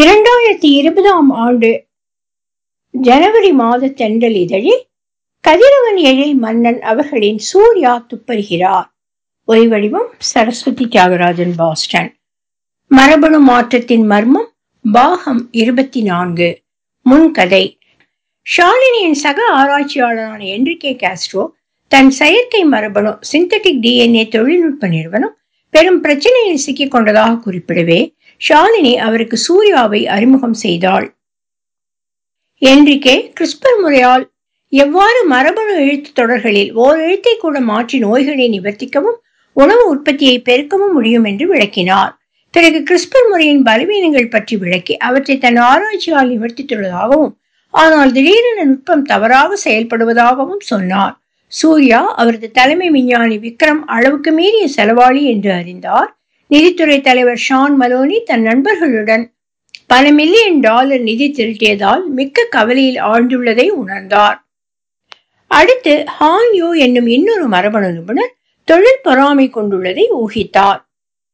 இரண்டாயிரத்தி இருபதாம் ஆண்டு ஜனவரி மாத தென்றல் இதழில் கதிரவன் எழில் மன்னன் அவர்களின் சூர்யா துப்பறிகிறார் ஒலிவடிவம் சரஸ்வதி தியாகராஜன் பாஸ்டன் மரபணு மாற்றத்தின் மர்மம் பாகம் இருபத்தி நான்கு முன்கதை ஷாலினியின் சக ஆராய்ச்சியாளரான என்ரிகே காஸ்ட்ரோ தன் செயற்கை மரபணு சிந்தட்டிக் டிஎன்ஏ தொழில்நுட்ப நிறுவனம் பெரும் பிரச்சனையில் சிக்கிக் கொண்டதாக குறிப்பிடவே ஷாலினி அவருக்கு சூர்யாவை அறிமுகம் செய்தாள் என்ரிகே கிறிஸ்பர் முறையால் எவ்வாறு மரபணு எழுத்து தொடர்களில் ஓர் எழுத்தை கூட மாற்றி நோய்களை நிவர்த்திக்கவும் உணவு உற்பத்தியை பெருக்கவும் முடியும் என்று விளக்கினார் பிறகு கிறிஸ்பர் முறையின் பலவீனங்கள் பற்றி விளக்கி அவற்றை தன் ஆராய்ச்சியால் நிவர்த்தித்துள்ளதாகவும் ஆனால் திடீரென நுட்பம் தவறாக செயல்படுவதாகவும் சொன்னார் சூர்யா அவரது தலைமை விஞ்ஞானி விக்ரம் அளவுக்கு மீறிய செலவாளி என்று அறிந்தார் நிதித்துறை தலைவர் ஷான் மலோனி தன் நண்பர்களுடன் பல மில்லியன் டாலர் நிதி திரட்டியதால் மிக்க கவலையில் ஆழ்ந்துள்ளதை உணர்ந்தார் அடுத்து ஹான் யூ என்னும் இன்னொரு மரபணு நிபுணர் தொழில் பொறாமை கொண்டுள்ளதை ஊகித்தார்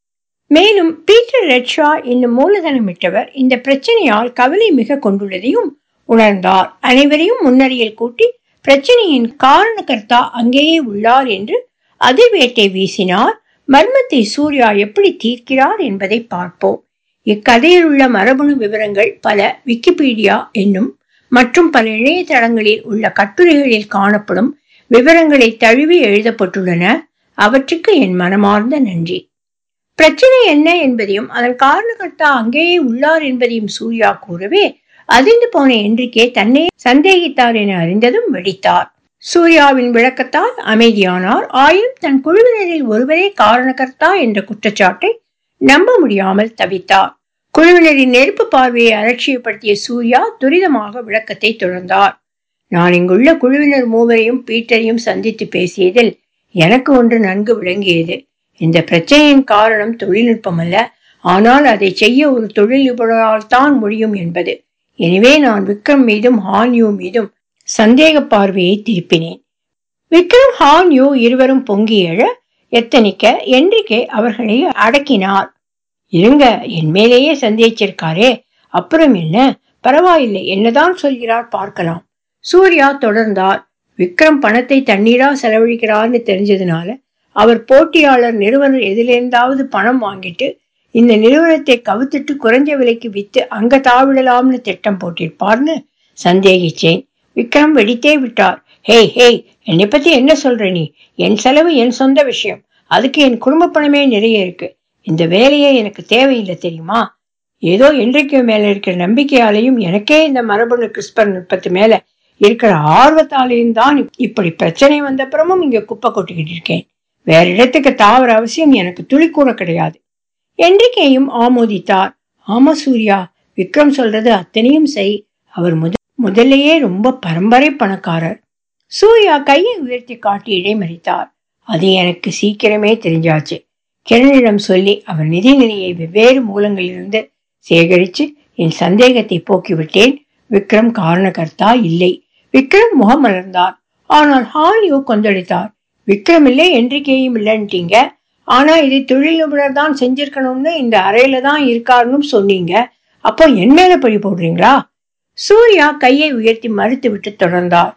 மேலும் பீட்டர் ரெட்ஷா என்னும் மூலதனமிட்டவர் இந்த பிரச்சனையால் கவலை மிக கொண்டுள்ளதையும் உணர்ந்தார் அனைவரையும் முன்னறியில் கூட்டி பிரச்சனையின் காரணகர்த்தா அங்கேயே உள்ளார் என்று அதிர்வேட்டை வீசினார் மர்மத்தை சூர்யா எப்படி தீர்க்கிறார் என்பதை பார்ப்போம் இக்கதையில் உள்ள மரபணு விவரங்கள் பல விக்கிபீடியா என்னும் மற்றும் பல இணையதளங்களில் உள்ள கட்டுரைகளில் காணப்படும் விவரங்களை தழுவி எழுதப்பட்டுள்ளன அவற்றுக்கு என் மனமார்ந்த நன்றி பிரச்சனை என்ன என்பதையும் அதன் காரணகர்த்தா அங்கேயே உள்ளார் என்பதையும் சூர்யா கூறவே அதிர்ந்து போன என்றிக்கே தன்னை சந்தேகித்தார் என அறிந்ததும் வெடித்தார் சூர்யாவின் விளக்கத்தால் அமைதியானார் ஆயினும் தன் குழுவினரில் ஒருவரே காரணகர்த்தா என்ற குற்றச்சாட்டை நம்ப முடியாமல் தவித்தார் குழுவினரின் நெருப்பு பார்வையை அலட்சியப்படுத்திய சூர்யா துரிதமாக விளக்கத்தை தொடர்ந்தார் நான் இங்குள்ள குழுவினர் மூவரையும் பீட்டரையும் சந்தித்து பேசியதில் எனக்கு ஒன்று நன்கு விளங்கியது இந்த பிரச்சனையின் காரணம் தொழில்நுட்பம் அல்ல ஆனால் அதை செய்ய ஒரு தொழில் நிபுணரால் தான் முடியும் என்பது எனவே நான் விக்ரம் மீதும் ஹான்யூ மீதும் சந்தேக பார்வையை திருப்பினேன் விக்ரம் ஹான்யூ இருவரும் பொங்கி எழ எத்தனிக்க என்றிக்கே அவர்களை அடக்கினார் இருங்க என் மேலேயே சந்தேகிச்சிருக்காரே அப்புறம் என்ன பரவாயில்லை என்னதான் சொல்கிறார் பார்க்கலாம் சூர்யா தொடர்ந்தார் விக்ரம் பணத்தை தண்ணீரா செலவழிக்கிறார்னு தெரிஞ்சதுனால அவர் போட்டியாளர் நிறுவனர் எதிலிருந்தாவது பணம் வாங்கிட்டு இந்த நிறுவனத்தை கவுத்துட்டு குறைஞ்ச விலைக்கு வித்து அங்க தாவிடலாம்னு திட்டம் போட்டிருப்பார்னு சந்தேகிச்சேன் விக்ரம் வெடித்தே விட்டார் ஹேய் ஹேய் என்னை பத்தி என்ன சொல்ற நீ என் செலவு என் சொந்த விஷயம் அதுக்கு என் குடும்ப பணமே நிறைய இருக்கு இந்த வேலையே எனக்கு தேவையில்லை தெரியுமா ஏதோ என்றைக்கு மேல இருக்கிற நம்பிக்கையாலையும் எனக்கே இந்த மரபணு கிறிஸ்பர் நுட்பத்து மேல இருக்கிற ஆர்வத்தாலையும் தான் இப்படி பிரச்சனை வந்தப்புறமும் இங்க குப்பை கொட்டிக்கிட்டு இருக்கேன் வேற இடத்துக்கு தாவர அவசியம் எனக்கு துளி கூட கிடையாது என்றிக்கையும் ஆமோதித்தார் ஆமா சூர்யா விக்ரம் சொல்றது அத்தனையும் செய் அவர் முத முதல்லையே ரொம்ப பரம்பரை பணக்காரர் சூர்யா கையை உயர்த்தி காட்டி இடைமறித்தார் அது எனக்கு சீக்கிரமே தெரிஞ்சாச்சு கிரணிடம் சொல்லி அவர் நிதிநிலையை வெவ்வேறு மூலங்களிலிருந்து சேகரித்து என் சந்தேகத்தை போக்கிவிட்டேன் விக்ரம் காரணகர்த்தா இல்லை விக்ரம் முகமலர்ந்தார் ஆனால் ஹாலியோ கொந்தளித்தார் விக்ரம் இல்லை என்றிக்கேயும் இல்லைன்ட்டீங்க ஆனா இதை தொழில் நிபுணர் தான் செஞ்சிருக்கணும்னு இந்த அறையில தான் இருக்காருன்னு சொன்னீங்க அப்போ என் மேல பழி போடுறீங்களா சூர்யா கையை உயர்த்தி மறுத்து விட்டு தொடர்ந்தார்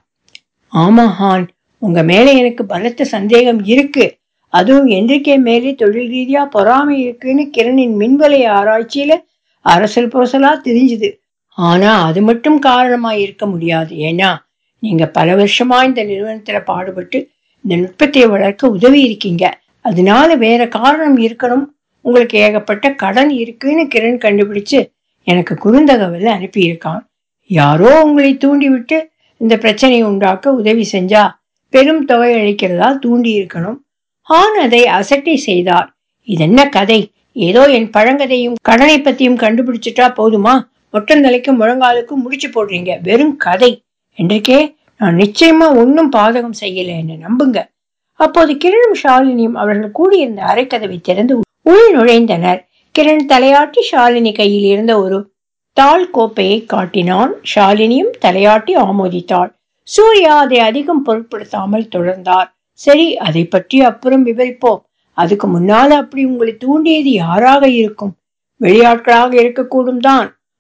ஆமா ஹான் உங்க மேல எனக்கு பலத்த சந்தேகம் இருக்கு அதுவும் என்றைக்கே மேலே தொழில் ரீதியா பொறாமை இருக்குன்னு கிரணின் மின்வலை ஆராய்ச்சியில அரசல் புரசலா தெரிஞ்சுது ஆனா அது மட்டும் காரணமா இருக்க முடியாது ஏன்னா நீங்க பல வருஷமா இந்த நிறுவனத்துல பாடுபட்டு இந்த நுட்பத்தை வளர்க்க உதவி இருக்கீங்க அதனால வேற காரணம் இருக்கணும் உங்களுக்கு ஏகப்பட்ட கடன் இருக்குன்னு கிரண் கண்டுபிடிச்சு எனக்கு குறுந்தகவல் அனுப்பியிருக்கான் யாரோ உங்களை தூண்டி விட்டு இந்த பிரச்சனையை உண்டாக்க உதவி செஞ்சா பெரும் தொகை அளிக்கிறதா தூண்டி இருக்கணும் ஹான் அதை அசட்டை செய்தார் இதென்ன கதை ஏதோ என் பழங்கதையும் கடனை பத்தியும் கண்டுபிடிச்சிட்டா போதுமா ஒட்டந்தலைக்கும் முழங்காலுக்கும் முடிச்சு போடுறீங்க வெறும் கதை என்றைக்கே நான் நிச்சயமா ஒன்னும் பாதகம் செய்யல என்ன நம்புங்க அப்போது கிரணும் ஷாலினியும் அவர்கள் கூடியிருந்த அரைக்கதவை திறந்து உள் நுழைந்தனர் கிரண் தலையாட்டி ஷாலினி கையில் இருந்த ஒரு தாள் கோப்பையை காட்டினான் ஷாலினியும் தலையாட்டி ஆமோதித்தாள் சூர்யா அதை அதிகம் பொருட்படுத்தாமல் தொடர்ந்தார் சரி அதை பற்றி அப்புறம் விவரிப்போம் அதுக்கு முன்னால அப்படி உங்களை தூண்டியது யாராக இருக்கும் வெளியாட்களாக இருக்கக்கூடும் தான்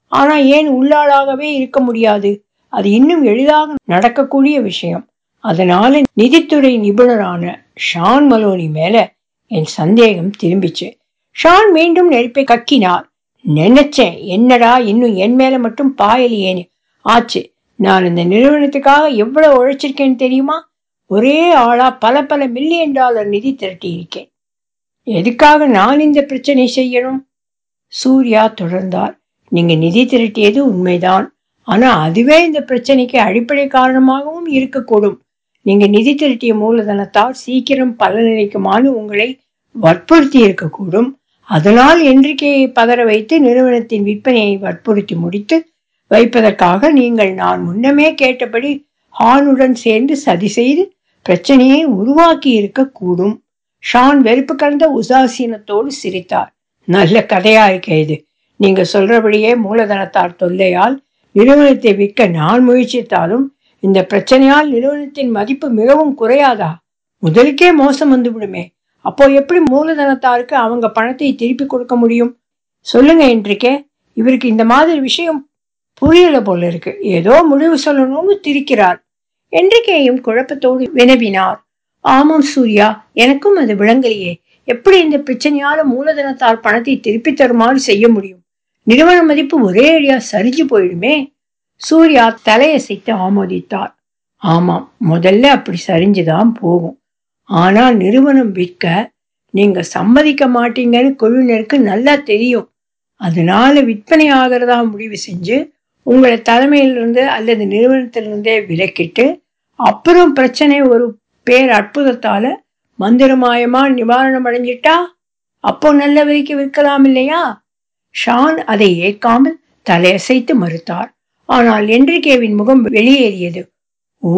ஆனா ஏன் உள்ளாளாகவே இருக்க முடியாது அது இன்னும் எளிதாக நடக்கக்கூடிய விஷயம் அதனால நிதித்துறை நிபுணரான ஷான் மலோனி மேல என் சந்தேகம் திரும்பிச்சு ஷான் மீண்டும் நெருப்பை கக்கினார் நினைச்சேன் என்னடா இன்னும் என் மேல மட்டும் பாயலையேன்னு ஆச்சு நான் இந்த நிறுவனத்துக்காக எவ்வளவு உழைச்சிருக்கேன்னு தெரியுமா ஒரே ஆளா பல பல மில்லியன் டாலர் நிதி திரட்டி இருக்கேன் எதுக்காக நான் இந்த பிரச்சனை செய்யணும் சூர்யா தொடர்ந்தார் நீங்க நிதி திரட்டியது உண்மைதான் ஆனா அதுவே இந்த பிரச்சனைக்கு அடிப்படை காரணமாகவும் இருக்கக்கூடும் நீங்க நிதி திரட்டிய மூலதனத்தால் சீக்கிரம் பலனளிக்குமாறு உங்களை வற்புறுத்தி இருக்கக்கூடும் அதனால் என்றிக்கையை பதற வைத்து நிறுவனத்தின் விற்பனையை வற்புறுத்தி முடித்து வைப்பதற்காக நீங்கள் நான் முன்னமே கேட்டபடி ஹானுடன் சேர்ந்து சதி செய்து பிரச்சனையை உருவாக்கி இருக்கக்கூடும் ஷான் வெறுப்பு கலந்த உதாசீனத்தோடு சிரித்தார் நல்ல கதையா இருக்க இது நீங்க சொல்றபடியே மூலதனத்தார் தொல்லையால் நிறுவனத்தை விற்க நான் முயற்சித்தாலும் இந்த பிரச்சனையால் நிறுவனத்தின் மதிப்பு மிகவும் குறையாதா முதலுக்கே மோசம் வந்து விடுமே அப்போ எப்படி மூலதனத்தாருக்கு அவங்க பணத்தை திருப்பி கொடுக்க முடியும் சொல்லுங்க என்றிக்கே இவருக்கு இந்த மாதிரி விஷயம் புரியல போல இருக்கு ஏதோ முடிவு சொல்லணும்னு திரிக்கிறார் என்றிக்கேயும் குழப்பத்தோடு வினவினார் ஆமாம் சூர்யா எனக்கும் அது விளங்கலையே எப்படி இந்த பிரச்சனையால மூலதனத்தார் பணத்தை திருப்பி தருமாறு செய்ய முடியும் நிறுவன மதிப்பு ஒரே அடியா சரிஞ்சு போயிடுமே சூர்யா தலையசைத்து ஆமோதித்தார் ஆமாம் முதல்ல அப்படி சரிஞ்சுதான் போகும் ஆனா நிறுவனம் விற்க நீங்க சம்மதிக்க மாட்டீங்கன்னு குழுவினருக்கு நல்லா தெரியும் அதனால விற்பனை ஆகிறதா முடிவு செஞ்சு உங்களை தலைமையிலிருந்து அல்லது நிறுவனத்திலிருந்தே விலக்கிட்டு அப்புறம் பிரச்சனை ஒரு பேர் அற்புதத்தால மந்திரமாயமா நிவாரணம் அடைஞ்சிட்டா அப்போ நல்ல விலைக்கு விற்கலாம் இல்லையா ஷான் அதை ஏற்காமல் தலையசைத்து மறுத்தார் ஆனால் என்றிகேவின் முகம் வெளியேறியது ஓ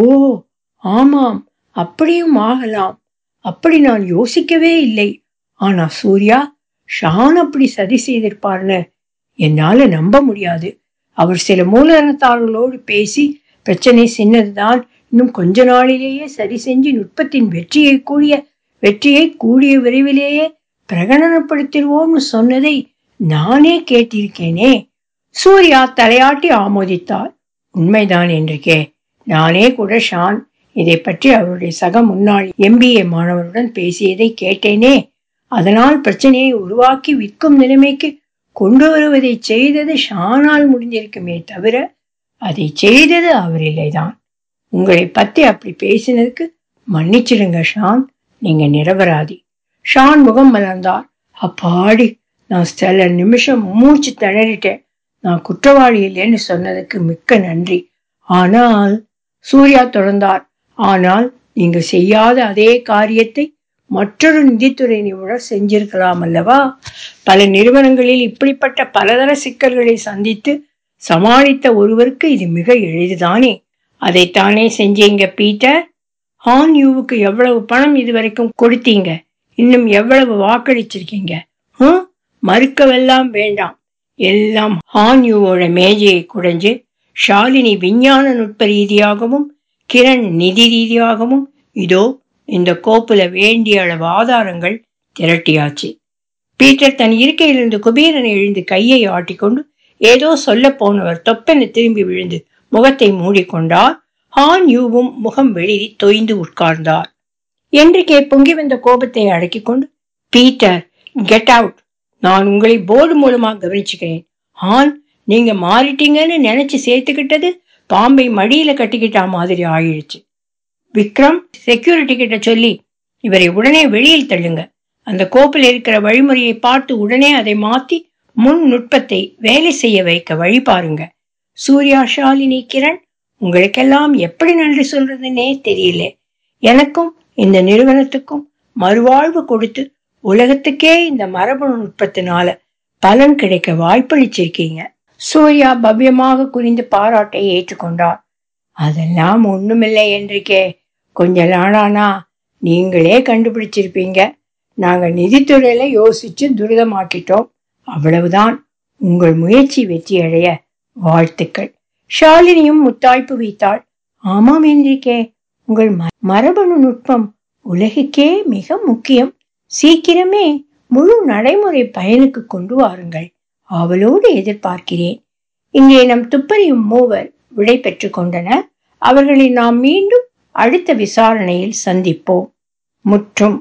ஆமாம் அப்படியும் ஆகலாம் அப்படி நான் யோசிக்கவே இல்லை ஆனா சூர்யா ஷான் அப்படி சதி செய்திருப்பார்னு என்னால நம்ப முடியாது அவர் சில மூலதனத்தார்களோடு பேசி பிரச்சனை சின்னதுதான் இன்னும் கொஞ்ச நாளிலேயே சரி செஞ்சு நுட்பத்தின் வெற்றியை கூடிய வெற்றியை கூடிய விரைவிலேயே பிரகடனப்படுத்திடுவோம்னு சொன்னதை நானே கேட்டிருக்கேனே சூர்யா தலையாட்டி ஆமோதித்தார் உண்மைதான் என்றிருக்கே நானே கூட ஷான் இதை பற்றி அவருடைய சக முன்னாள் எம்பிஏ மாணவருடன் பேசியதை கேட்டேனே அதனால் பிரச்சனையை உருவாக்கி விற்கும் நிலைமைக்கு கொண்டு வருவதை செய்தது ஷானால் முடிந்திருக்குமே தவிர அதை செய்தது அவர் இல்லைதான் உங்களை பத்தி அப்படி பேசினதுக்கு மன்னிச்சிடுங்க ஷான் நீங்க நிரபராதி ஷான் முகம் மலர்ந்தார் அப்பாடி நான் சில நிமிஷம் மூச்சு திணறிட்டேன் நான் குற்றவாளி இல்லைன்னு சொன்னதுக்கு மிக்க நன்றி ஆனால் சூர்யா தொடர்ந்தார் ஆனால் நீங்க செய்யாத அதே காரியத்தை மற்றொரு நிதித்துறை நிபுணர் செஞ்சிருக்கலாம் அல்லவா பல நிறுவனங்களில் இப்படிப்பட்ட பலதர சிக்கல்களை சந்தித்து சமாளித்த ஒருவருக்கு இது மிக எளிதுதானே அதைத்தானே செஞ்சீங்க பீட்டர் ஹான் யூவுக்கு எவ்வளவு பணம் இதுவரைக்கும் கொடுத்தீங்க இன்னும் எவ்வளவு வாக்களிச்சிருக்கீங்க ஹம்? மறுக்கவெல்லாம் வேண்டாம் எல்லாம் ஹான் யூவோட மேஜையை குடைஞ்சு ஷாலினி விஞ்ஞான நுட்ப ரீதியாகவும் கிரண் நிதி ரீதியாகவும் இதோ இந்த கோப்புல வேண்டிய அளவு ஆதாரங்கள் திரட்டியாச்சு பீட்டர் தன் இருக்கையிலிருந்து குபீரன் எழுந்து கையை ஆட்டிக்கொண்டு ஏதோ சொல்ல போனவர் தொப்பென திரும்பி விழுந்து முகத்தை மூடிக்கொண்டார் ஹான் யூவும் முகம் வெளிரி தொய்ந்து உட்கார்ந்தார் என்றிக்கே பொங்கி வந்த கோபத்தை அடக்கிக் கொண்டு பீட்டர் கெட் அவுட் நான் உங்களை போர்டு மூலமா கவனிச்சுக்கிறேன் ஹான் நீங்க மாறிட்டீங்கன்னு நினைச்சு சேர்த்துக்கிட்டது பாம்பை மடியில கட்டிக்கிட்டா மாதிரி ஆயிடுச்சு விக்ரம் செக்யூரிட்டி கிட்ட சொல்லி இவரை உடனே வெளியில் தள்ளுங்க அந்த கோப்பில் இருக்கிற வழிமுறையை பார்த்து உடனே அதை மாத்தி முன் நுட்பத்தை வேலை செய்ய வைக்க வழி பாருங்க சூர்யா ஷாலினி கிரண் உங்களுக்கெல்லாம் எப்படி நன்றி சொல்றதுன்னே தெரியல எனக்கும் இந்த நிறுவனத்துக்கும் மறுவாழ்வு கொடுத்து உலகத்துக்கே இந்த மரபணு நுட்பத்தினால பலன் கிடைக்க வாய்ப்பளிச்சிருக்கீங்க சூர்யா பவ்யமாக குறிந்து பாராட்டை ஏற்றுக்கொண்டார் அதெல்லாம் ஒண்ணுமில்லை என்றிக்கே கொஞ்ச நாளானா நீங்களே கண்டுபிடிச்சிருப்பீங்க நாங்க நிதித்துறையில யோசிச்சு துரிதமாக்கிட்டோம் அவ்வளவுதான் உங்கள் முயற்சி வெற்றி அடைய வாழ்த்துக்கள் ஷாலினியும் முத்தாய்ப்பு வைத்தாள் ஆமாம் என்றிக்கே உங்கள் ம- மரபணு நுட்பம் உலகுக்கே மிக முக்கியம் சீக்கிரமே முழு நடைமுறை பயனுக்கு கொண்டு வாருங்கள் அவளோடு எதிர்பார்க்கிறேன் இங்கே நம் துப்பறியும் மூவர் விடை பெற்றுக் கொண்டனர் அவர்களை நாம் மீண்டும் அடுத்த விசாரணையில் சந்திப்போம் முற்றும்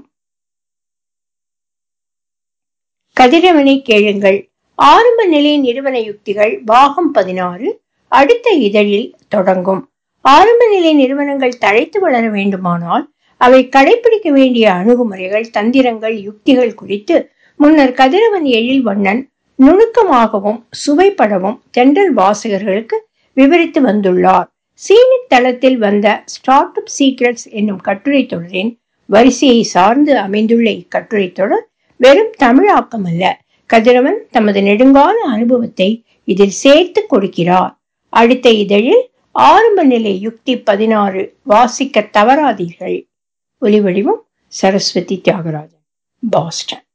கதிரவனை கேளுங்கள் ஆரம்ப நிலை நிறுவன யுக்திகள் பாகம் பதினாறு அடுத்த இதழில் தொடங்கும் ஆரம்ப நிலை நிறுவனங்கள் தழைத்து வளர வேண்டுமானால் அவை கடைபிடிக்க வேண்டிய அணுகுமுறைகள் தந்திரங்கள் யுக்திகள் குறித்து முன்னர் கதிரவன் எழில் வண்ணன் நுணுக்கமாகவும் சுவைப்படவும் தென்றல் வாசகர்களுக்கு விவரித்து வந்துள்ளார் சீனி தளத்தில் வந்த ஸ்டார்ட் அப் சீக்ரெட்ஸ் என்னும் கட்டுரை தொடரின் வரிசையை சார்ந்து அமைந்துள்ள இக்கட்டுரை தொடர் வெறும் தமிழாக்கம் அல்ல கதிரவன் தமது நெடுங்கால அனுபவத்தை இதில் சேர்த்து கொடுக்கிறார் அடுத்த இதழில் ஆரம்ப நிலை யுக்தி பதினாறு வாசிக்க தவறாதீர்கள் ஒலிவடிவம் சரஸ்வதி தியாகராஜன் பாஸ்டன்